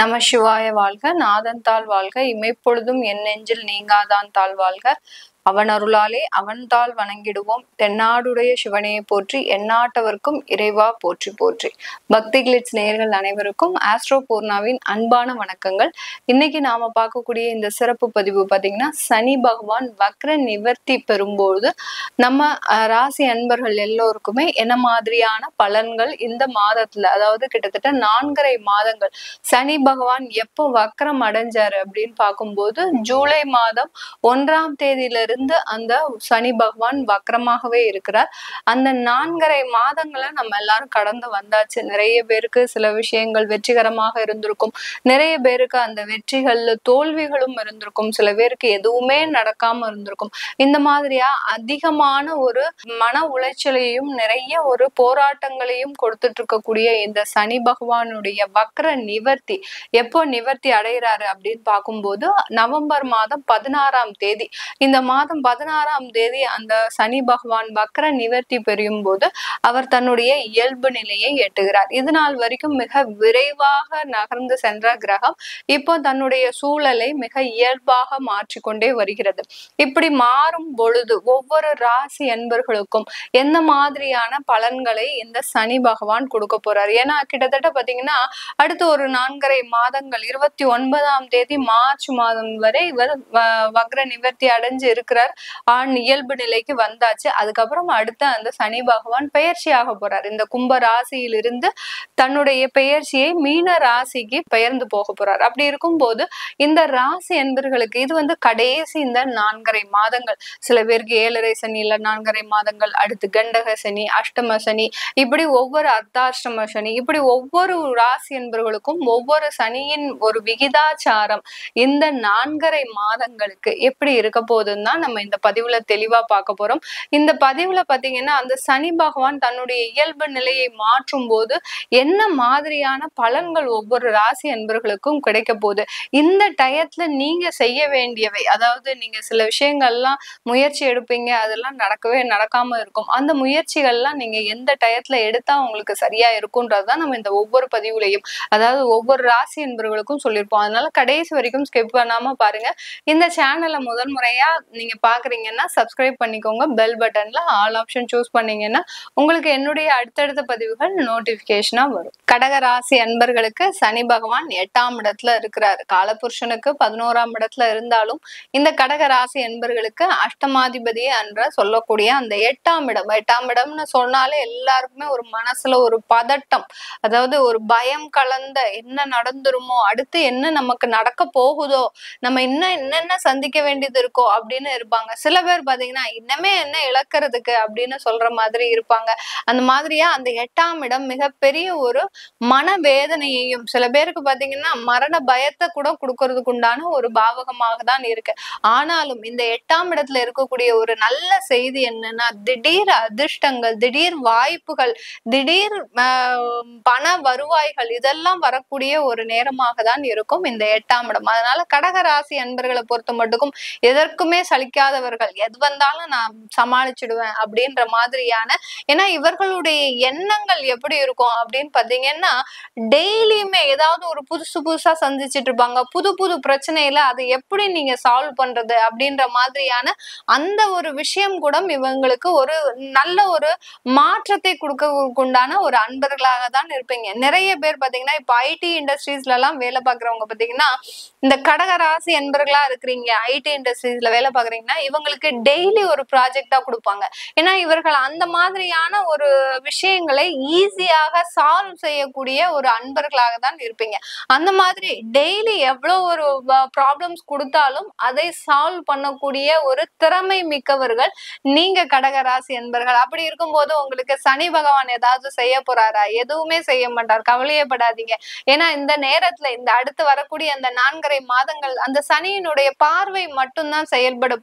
நம சிவாய வாழ்க நாதன் தாள் வாழ்க இமைப்பொழுதும் என் நெஞ்சில் நீங்காதான் தாள் வாழ்க அவன் அருளாலே அவன் தாள் வணங்கிடுவோம் தென்னாடுடைய சிவனையை போற்றி எந்நாட்டவர்க்கும் இறைவா போற்றி போற்றி பக்தி கிளிட்ஸ் நேயர்கள் அனைவருக்கும் ஆஸ்ட்ரோ பூர்ணாவின் அன்பான வணக்கங்கள் இன்னைக்கு நாம பார்க்கக்கூடிய இந்த சிறப்பு பதிவு பாத்தீங்கன்னா சனி பகவான் வக்ர நிவர்த்தி பெறும்போது நம்ம அஹ், ராசி அன்பர்கள் எல்லோருக்குமே என்ன மாதிரியான பலன்கள் இந்த மாதத்துல அதாவது கிட்டத்தட்ட நான்கரை மாதங்கள் சனி பகவான் எப்போ வக்ரம் அடைஞ்சாரு அப்படின்னு பார்க்கும்போது ஜூலை மாதம் ஒன்றாம் தேதியிலிருந்து அந்த சனி பகவான் வக்ரமாகவே இருக்கிறார் அந்த நான்கரை மாதங்களை நம்ம எல்லாரும் கடந்து வந்தாச்சு நிறைய பேருக்கு சில விஷயங்கள் வெற்றிகரமாக இருந்திருக்கும் நிறைய பேருக்கு அந்த வெற்றிகள்ல தோல்விகளும் இருந்திருக்கும் சில பேருக்கு எதுவுமே நடக்காம இருந்திருக்கும் இந்த மாதிரியா அதிகமான ஒரு மன உளைச்சலையும் நிறைய ஒரு போராட்டங்களையும் கொடுத்துட்டு இருக்கக்கூடிய இந்த சனி பகவானுடைய வக்ர நிவர்த்தி எப்போ நிவர்த்தி அடைகிறாரு அப்படின்னு பார்க்கும்போது நவம்பர் மாதம் பதினாறாம் தேதி இந்த மாதம் பதினாறாம் தேதி அந்த சனி பகவான் வக்ர நிவர்த்தி பெறும் போது அவர் தன்னுடைய இயல்பு நிலையை எட்டுகிறார் இது நாள் வரைக்கும் மிக விரைவாக நகர்ந்து சென்ற கிரகம் இப்போ தன்னுடைய சூழலை மிக இயல்பாக மாற்றிக்கொண்டே வருகிறது இப்படி மாறும் பொழுது ஒவ்வொரு ராசி என்பர்களுக்கும் எந்த மாதிரியான பலன்களை இந்த சனி பகவான் கொடுக்க போறார் ஏன்னா கிட்டத்தட்ட பாத்தீங்கன்னா அடுத்து ஒரு நான்கரை மாதங்கள் இருபத்தி ஒன்பதாம் தேதி மார்ச் மாதம் வரை இவர் வ- வக்ர நிவர்த்தி அடைஞ்சு இருக்கிறார் ஆண் இயல்பு நிலைக்கு வந்தாச்சு அதுக்கப்புறம் அடுத்த அந்த சனி பகவான் பெயர்ச்சியாக போறார் இந்த கும்ப ராசியிலிருந்து தன்னுடைய பெயர்ச்சியை மீன ராசிக்கு பெயர்ந்து போக போறார் அப்படி இருக்கும்போது இந்த ராசி என்பர்களுக்கு இது வந்து கடைசி இந்த நான்கரை மாதங்கள் சில பேருக்கு ஏழரை சனி இல்ல நான்கரை மாதங்கள் அடுத்து கண்டக சனி அஷ்டம சனி இப்படி ஒவ்வொரு அர்த்தாஷ்டம சனி இப்படி ஒவ்வொரு ராசி என்பவர்களுக்கும் ஒவ்வொரு சனியின் ஒரு விகிதாச்சாரம் இந்த நான்கரை மாதங்களுக்கு எப்படி இருக்க போகுதுன்னு தான் நம்ம இந்த பதிவுல தெளிவா பார்க்க போறோம் இந்த பதிவுல பாத்தீங்கன்னா அந்த சனி பகவான் தன்னுடைய இயல்பு நிலையை மாற்றும் போது என்ன மாதிரியான பலன்கள் ஒவ்வொரு ராசி அன்பர்களுக்கும் கிடைக்க போகுது இந்த டயத்துல நீங்க செய்ய வேண்டியவை அதாவது நீங்க சில விஷயங்கள்லாம் முயற்சி எடுப்பீங்க அதெல்லாம் நடக்கவே நடக்காம இருக்கும் அந்த முயற்சிகள்லாம் நீங்க எந்த டயத்துல எடுத்தா உங்களுக்கு சரியா இருக்கும்ன்றதுதான் நம்ம இந்த ஒவ்வொரு பதிவுலையும் அதாவது ஒவ்வொரு ராசி என்பவர்களுக்கும் சொல்லியிருப்போம் அதனால கடைசி வரைக்கும் ஸ்கிப் பண்ணாம பாருங்க இந்த சேனலை முதல் முறையா நீங்க பாக்குறீங்கன்னா சப்ஸ்கிரைப் பண்ணிக்கோங்க பெல் பட்டன்ல ஆல் ஆப்ஷன் சூஸ் பண்ணீங்கன்னா உங்களுக்கு என்னுடைய அடுத்தடுத்த பதிவுகள் நோட்டிபிகேஷனா வரும் கடக ராசி அன்பர்களுக்கு சனி பகவான் எட்டாம் இடத்துல இருக்கிறார் காலபுருஷனுக்கு பதினோராம் இடத்துல இருந்தாலும் இந்த கடக ராசி அன்பர்களுக்கு அஷ்டமாதிபதி என்ற சொல்லக்கூடிய அந்த எட்டாம் இடம் எட்டாம் இடம்னு சொன்னாலே எல்லாருக்குமே ஒரு மனசுல ஒரு பதட்டம் அதாவது ஒரு பயம் கலந்த என்ன நடந்துருமோ அடுத்து என்ன நமக்கு நடக்க போகுதோ நம்ம இன்னும் என்னென்ன சந்திக்க வேண்டியது இருக்கோ அப்படின்னு இருப்பாங்க சில பேர் பாத்தீங்கன்னா இன்னமே என்ன இழக்கிறதுக்கு அப்படின்னு சொல்ற மாதிரி இருப்பாங்க அந்த மாதிரியா அந்த எட்டாம் இடம் மிகப்பெரிய ஒரு மன வேதனையையும் சில பேருக்கு பாத்தீங்கன்னா மரண பயத்தை கூட கொடுக்கறதுக்கு உண்டான ஒரு பாவகமாக தான் இருக்கு ஆனாலும் இந்த எட்டாம் இடத்துல இருக்கக்கூடிய ஒரு நல்ல செய்தி என்னன்னா திடீர் அதிர்ஷ்டங்கள் திடீர் வாய்ப்புகள் திடீர் ஆஹ், பண வருவாய்கள் இதெல்லாம் வரக்கூடிய ஒரு நேரமாக தான் இருக்கும் இந்த எட்டாம் இடம் அதனால கடக ராசி அன்பர்களை பொறுத்த மட்டுக்கும் எதற்குமே சலிக்காதவர்கள் எது வந்தாலும் நான் சமாளிச்சிடுவேன் அப்படின்ற மாதிரியான ஏன்னா இவர்களுடைய எண்ணங்கள் எப்படி இருக்கும் அப்படின்னு பாத்தீங்கன்னா டெய்லியுமே ஏதாவது ஒரு புதுசு புதுசா சந்திச்சிட்டு இருப்பாங்க புது புது பிரச்சனையில அதை எப்படி நீங்க சால்வ் பண்றது அப்படின்ற மாதிரியான அந்த ஒரு விஷயம் கூட இவங்களுக்கு ஒரு நல்ல ஒரு மாற்றத்தை கொடுக்க உண்டான ஒரு அன்பர்களாக தான் இருப்பீங்க நிறைய பேர் பாத்தீங்கன்னா இப்ப ஐடி இண்டஸ்ட்ரீஸ்ல எல்லாம் வேலை பாக்குறவங்க பாத்தீங்கன்னா இந்த கடக ராசி என்பர்களா இருக்கிறீங்க ஐடி இண்டஸ்ட்ரீஸ்ல வேலை பாக்குறீங்கன்னா இவங்களுக்கு டெய்லி ஒரு ப்ராஜெக்டா கொடுப்பாங்க ஏன்னா இவர்கள் அந்த மாதிரியான ஒரு விஷயங்களை ஈஸியாக சால்வ் செய்யக்கூடிய ஒரு அன்பர்களாக தான் இருப்பீங்க அந்த மாதிரி டெய்லி எவ்வளவு ஒரு ப்ராப்ளம்ஸ் கொடுத்தாலும் அதை சால்வ் பண்ணக்கூடிய ஒரு திறமை மிக்கவர்கள் நீங்க கடகராசி என்பர்கள் அப்படி இருக்கும்போது உங்களுக்கு சனி பகவான் ஏதாவது செய்ய போறாரா எதுவுமே செய்ய மாட்டார் கவலையப்படாதீங்க ஏன்னா இந்த நேரத்துல இந்த அடுத்து வரக்கூடிய அந்த நான்கரை மாதங்கள் அந்த சனியினுடைய பார்வை மட்டும்தான் செயல்பட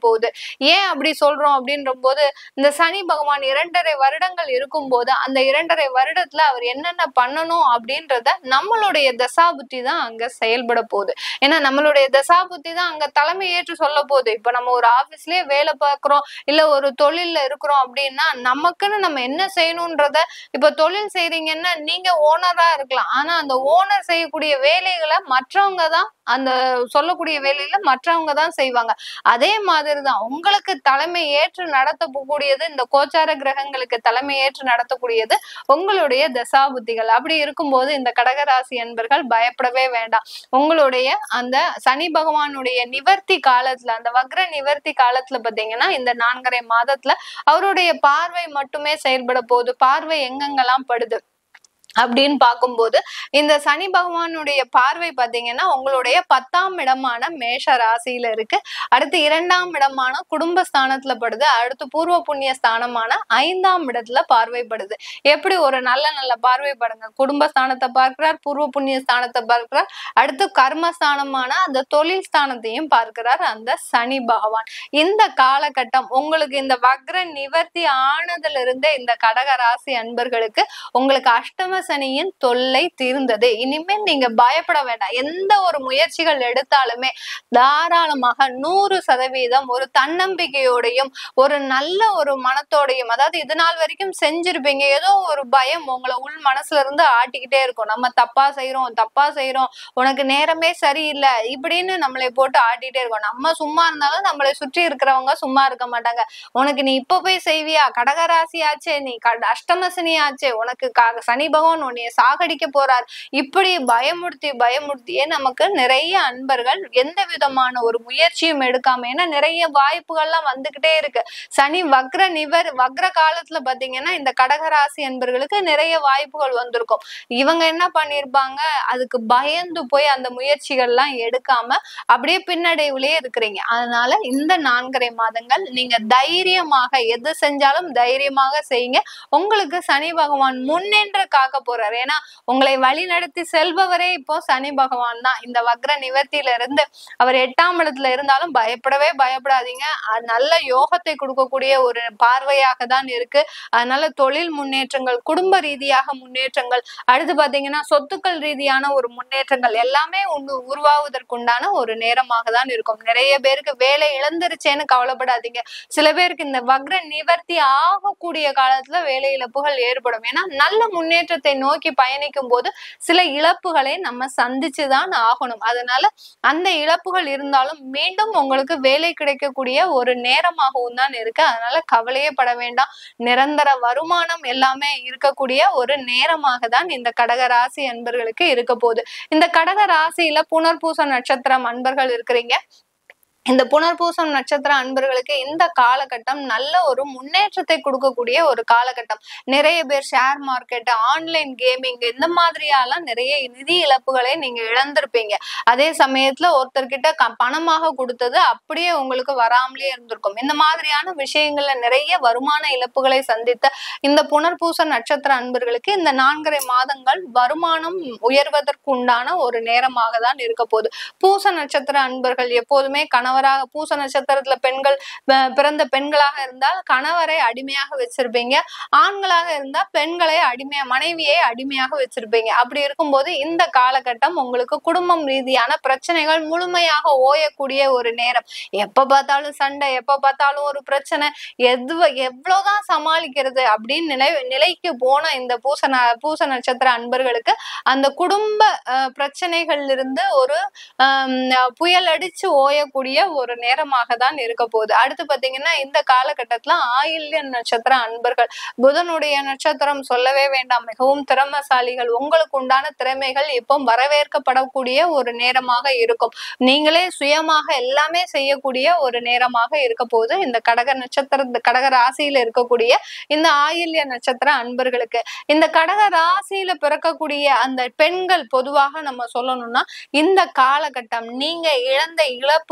போகுது ஏன் அப்படி சொல்றோம் அப்படின்ற போது இந்த சனி பகவான் இரண்டரை வருடங்கள் இருக்கும்போது அந்த இரண்டரை வருடத்துல அவர் என்னென்ன பண்ணணும் அப்படின்றத நம்மளுடைய தசாபுத்தி தான் அங்க செயல்பட போகுது ஏன்னா நம்மளுடைய தசாபுத்தி தான் அங்க தலைமை ஏற்று சொல்ல போகுது இப்ப நம்ம ஒரு ஆபீஸ்லயே வேலை பார்க்கிறோம் இல்ல ஒரு தொழில்ல இருக்கிறோம் அப்படின்னா நமக்குன்னு நம்ம என்ன செய்யணும்ன்றத இப்ப தொழில் செய்றீங்கன்னா நீங்க ஓனரா இருக்கலாம் ஆனா அந்த ஓனர் செய்யக்கூடிய வேலைகளை மற்றவங்க தான் அந்த சொல்லக்கூடிய வேலையில மற்றவங்க தான் செய்வாங்க அதே மாதிரிதான் உங்களுக்கு தலைமை ஏற்று நடத்தக்கூடியது இந்த கோச்சார கிரகங்களுக்கு தலைமை ஏற்று நடத்தக்கூடியது உங்களுடைய தசாபுத்திகள் அப்படி இருக்கும்போது இந்த கடகராசி அன்பர்கள் பயப்படவே வேண்டாம் உங்களுடைய அந்த சனி பகவானுடைய நிவர்த்தி காலத்துல அந்த வக்ர நிவர்த்தி காலத்துல பாத்தீங்கன்னா இந்த நான்கரை மாதத்துல அவருடைய பார்வை மட்டுமே செயல்பட போகுது பார்வை எங்கெங்கெல்லாம் படுது அப்படின்னு பார்க்கும்போது இந்த சனி பகவானுடைய பார்வை பார்த்தீங்கன்னா உங்களுடைய பத்தாம் இடமான மேஷ ராசியில இருக்கு அடுத்து இரண்டாம் இடமான குடும்பஸ்தானத்துல படுது அடுத்து பூர்வ புண்ணிய ஸ்தானமான ஐந்தாம் இடத்துல பார்வைப்படுது எப்படி ஒரு நல்ல நல்ல பார்வை படுங்க குடும்பஸ்தானத்தை பார்க்கிறார் பூர்வ புண்ணிய ஸ்தானத்தை பார்க்கிறார் அடுத்து கர்மஸ்தானமான அந்த தொழில் ஸ்தானத்தையும் பார்க்கிறார் அந்த சனி பகவான் இந்த காலகட்டம் உங்களுக்கு இந்த வக்ர நிவர்த்தி ஆனதுல இருந்தே இந்த கடக ராசி அன்பர்களுக்கு உங்களுக்கு அஷ்டம சனியின் தொல்லை தீர்ந்தது இனிமேல் நீங்க பயப்பட வேண்டாம் எந்த ஒரு முயற்சிகள் எடுத்தாலுமே தாராளமாக நூறு சதவீதம் ஒரு தன்னம்பிக்கையோடையும் ஒரு நல்ல ஒரு மனத்தோடையும் அதாவது இது நாள் வரைக்கும் செஞ்சிருப்பீங்க ஏதோ ஒரு பயம் உங்களை உள் மனசுல இருந்து ஆட்டிக்கிட்டே இருக்கும் நம்ம தப்பா செய்யறோம் தப்பா செய்யறோம் உனக்கு நேரமே சரியில்லை இப்படின்னு நம்மளை போட்டு ஆட்டிட்டே இருக்கோம் நம்ம சும்மா இருந்தாலும் நம்மளை சுற்றி இருக்கிறவங்க சும்மா இருக்க மாட்டாங்க உனக்கு நீ இப்ப போய் செய்வியா கடகராசி ஆச்சே நீ கட- அஷ்டம சனி ஆச்சே உனக்கு க- சனி பகவான் உன்னைய சாகடிக்க போறார் இப்படி பயமுறுத்தி பயமுறுத்தியே நமக்கு நிறைய அன்பர்கள் எந்த விதமான ஒரு முயற்சியும் எடுக்காம ஏன்னா நிறைய வாய்ப்புகள்லாம் வந்துகிட்டே இருக்கு சனி வக்ர நிவர் வக்ர காலத்துல பாத்தீங்கன்னா இந்த கடகராசி அன்பர்களுக்கு நிறைய வாய்ப்புகள் வந்திருக்கும் இவங்க என்ன பண்ணிருப்பாங்க அதுக்கு பயந்து போய் அந்த முயற்சிகள்லாம் எடுக்காம அப்படியே பின்னடைவுலயே இருக்கிறீங்க அதனால இந்த நான்கரை மாதங்கள் நீங்க தைரியமாக எது செஞ்சாலும் தைரியமாக செய்யுங்க உங்களுக்கு சனி பகவான் முன்னின்று காக்க போறாரு ஏன்னா உங்களை வழி நடத்தி செல்பவரே இப்போ சனி பகவான் தான் இந்த வக்ர நிவர்த்தியில இருந்து அவர் எட்டாம் இடத்துல இருந்தாலும் பயப்படவே பயப்படாதீங்க அது நல்ல யோகத்தை கொடுக்கக்கூடிய ஒரு பார்வையாக தான் இருக்கு அதனால தொழில் முன்னேற்றங்கள் குடும்ப ரீதியாக முன்னேற்றங்கள் அடுத்து பாத்தீங்கன்னா சொத்துக்கள் ரீதியான ஒரு முன்னேற்றங்கள் எல்லாமே உண்டு உருவாவதற்குண்டான ஒரு நேரமாக தான் இருக்கும் நிறைய பேருக்கு வேலை இழந்துருச்சேன்னு கவலைப்படாதீங்க சில பேருக்கு இந்த வக்ர நிவர்த்தி ஆகக்கூடிய காலத்துல வேலை இழப்புகள் ஏற்படும் ஏன்னா நல்ல முன்னேற்றத்தை நோக்கி பயணிக்கும் போது சில இழப்புகளை நம்ம சந்திச்சுதான் ஆகணும் அதனால அந்த இழப்புகள் இருந்தாலும் மீண்டும் உங்களுக்கு வேலை கிடைக்கக்கூடிய ஒரு நேரமாகவும் தான் இருக்கு அதனால கவலையே பட வேண்டாம் நிரந்தர வருமானம் எல்லாமே இருக்கக்கூடிய ஒரு நேரமாக தான் இந்த கடக ராசி அன்பர்களுக்கு இருக்க போகுது இந்த கடக ராசியில புனர்பூச நட்சத்திரம் அன்பர்கள் இருக்கிறீங்க இந்த புனர்பூசம் நட்சத்திர அன்பர்களுக்கு இந்த காலகட்டம் நல்ல ஒரு முன்னேற்றத்தை கொடுக்கக்கூடிய ஒரு காலகட்டம் நிறைய பேர் ஷேர் மார்க்கெட் ஆன்லைன் கேமிங் இந்த மாதிரியாலாம் நிறைய நிதி இழப்புகளை நீங்க இழந்திருப்பீங்க அதே சமயத்துல ஒருத்தர்கிட்ட க- பணமாக கொடுத்தது அப்படியே உங்களுக்கு வராமலே இருந்திருக்கும் இந்த மாதிரியான விஷயங்கள்ல நிறைய வருமான இழப்புகளை சந்தித்த இந்த புனர்பூச நட்சத்திர அன்பர்களுக்கு இந்த நான்கரை மாதங்கள் வருமானம் உயர்வதற்கு உண்டான ஒரு நேரமாக தான் இருக்க போகுது பூச நட்சத்திர அன்பர்கள் எப்போதுமே கணவராக பூச நட்சத்திரத்துல பெண்கள் ப- பிறந்த பெண்களாக இருந்தால் கணவரை அடிமையாக வச்சிருப்பீங்க ஆண்களாக இருந்தா பெண்களை அடிமையா மனைவியை அடிமையாக வச்சிருப்பீங்க அப்படி இருக்கும்போது இந்த காலகட்டம் உங்களுக்கு குடும்பம் ரீதியான பிரச்சனைகள் முழுமையாக ஓயக்கூடிய ஒரு நேரம் எப்ப பார்த்தாலும் சண்டை எப்ப பார்த்தாலும் ஒரு பிரச்சனை எது எவ்வளவுதான் சமாளிக்கிறது அப்படின்னு நிலை நிலைக்கு போன இந்த பூச ந- பூச நட்சத்திர அன்பர்களுக்கு அந்த குடும்ப அஹ், பிரச்சனைகள்ல இருந்து ஒரு ஆம், புயல் அடிச்சு ஓயக்கூடிய ஒரு நேரமாக தான் இருக்க போகுது அடுத்து பாத்தீங்கன்னா இந்த காலகட்டத்துல ஆயில்ய நட்சத்திர அன்பர்கள் புதனுடைய நட்சத்திரம் சொல்லவே வேண்டாம் மிகவும் திறமசாலிகள் உங்களுக்கு உண்டான திறமைகள் இப்போ வரவேற்கப்படக்கூடிய ஒரு நேரமாக இருக்கும் நீங்களே சுயமாக எல்லாமே செய்யக்கூடிய ஒரு நேரமாக இருக்க போகுது இந்த கடக நட்சத்திர இந்த கடக ராசியில இருக்கக்கூடிய இந்த ஆயில்ய நட்சத்திர அன்பர்களுக்கு இந்த கடக ராசியில பிறக்கக்கூடிய அந்த பெண்கள் பொதுவாக நம்ம சொல்லணும்னா இந்த காலகட்டம் நீங்க இழந்த இழப்புகளை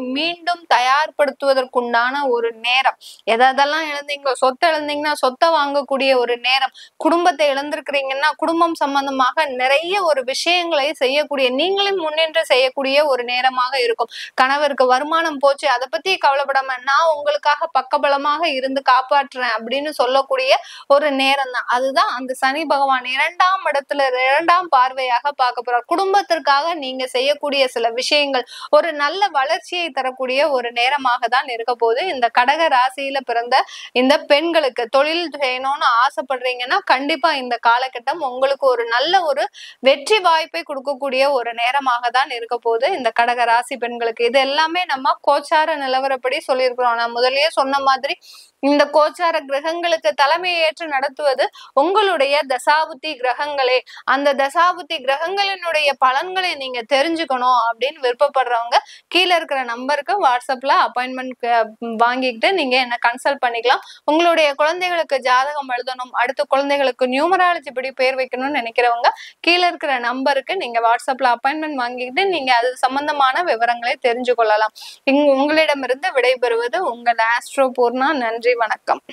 மீண்டும் தயார்படுத்துவதற்குண்டான ஒரு நேரம் எதெல்லாம் இழந்தீங்களோ சொத்தை இழந்தீங்கன்னா சொத்தை வாங்கக்கூடிய ஒரு நேரம் குடும்பத்தை இழந்திருக்கிறீங்கன்னா குடும்பம் சம்பந்தமாக நிறைய ஒரு விஷயங்களை செய்யக்கூடிய நீங்களே முன்னின்று செய்யக்கூடிய ஒரு நேரமாக இருக்கும் கணவருக்கு வருமானம் போச்சு அதை பத்தி கவலைப்படாம நான் உங்களுக்காக பக்கபலமாக இருந்து காப்பாற்றுறேன் அப்படின்னு சொல்லக்கூடிய ஒரு நேரம் தான் அதுதான் அந்த சனி பகவான் இரண்டாம் இடத்துல இரண்டாம் பார்வையாக பார்க்க போறார் குடும்பத்திற்காக நீங்க செய்யக்கூடிய சில விஷயங்கள் ஒரு நல்ல வளர்ச்சியை தரக்கூடிய ஒரு நேரமாக தான் இருக்க போகுது இந்த கடக ராசியில பிறந்த இந்த பெண்களுக்கு தொழில் செய்யணும்னு ஆசைப்படுறீங்கன்னா கண்டிப்பா இந்த காலகட்டம் உங்களுக்கு ஒரு நல்ல ஒரு வெற்றி வாய்ப்பை கொடுக்கக்கூடிய ஒரு நேரமாக தான் இருக்க போகுது இந்த கடக ராசி பெண்களுக்கு இது எல்லாமே நம்ம கோச்சார நிலவரப்படி சொல்லியிருக்கிறோம் நான் முதல்லயே சொன்ன மாதிரி இந்த கோச்சார கிரகங்களுக்கு தலைமை ஏற்று நடத்துவது உங்களுடைய தசாபுத்தி கிரகங்களே அந்த தசாபுத்தி கிரகங்களினுடைய பலன்களை நீங்க தெரிஞ்சுக்கணும் அப்படின்னு விருப்பப்படுறவங்க கீழே இருக்கிற நம்பருக்கு வாட்ஸ்அப்ல அப்பாயின்மெண்ட் வாங்கிக்கிட்டு நீங்க என்ன கன்சல்ட் பண்ணிக்கலாம் உங்களுடைய குழந்தைகளுக்கு ஜாதகம் எழுதணும் அடுத்த குழந்தைகளுக்கு நியூமராலஜி படி பேர் வைக்கணும்னு நினைக்கிறவங்க கீழே இருக்கிற நம்பருக்கு நீங்க வாட்ஸ்அப்ல அப்பாயின்மெண்ட் வாங்கிக்கிட்டு நீங்க அது சம்பந்தமான விவரங்களை தெரிஞ்சு கொள்ளலாம் இங்க உங்களிடமிருந்து விடைபெறுவது உங்கள் ஆஸ்ட்ரோ பூர்ணா நன்றி வணக்கம்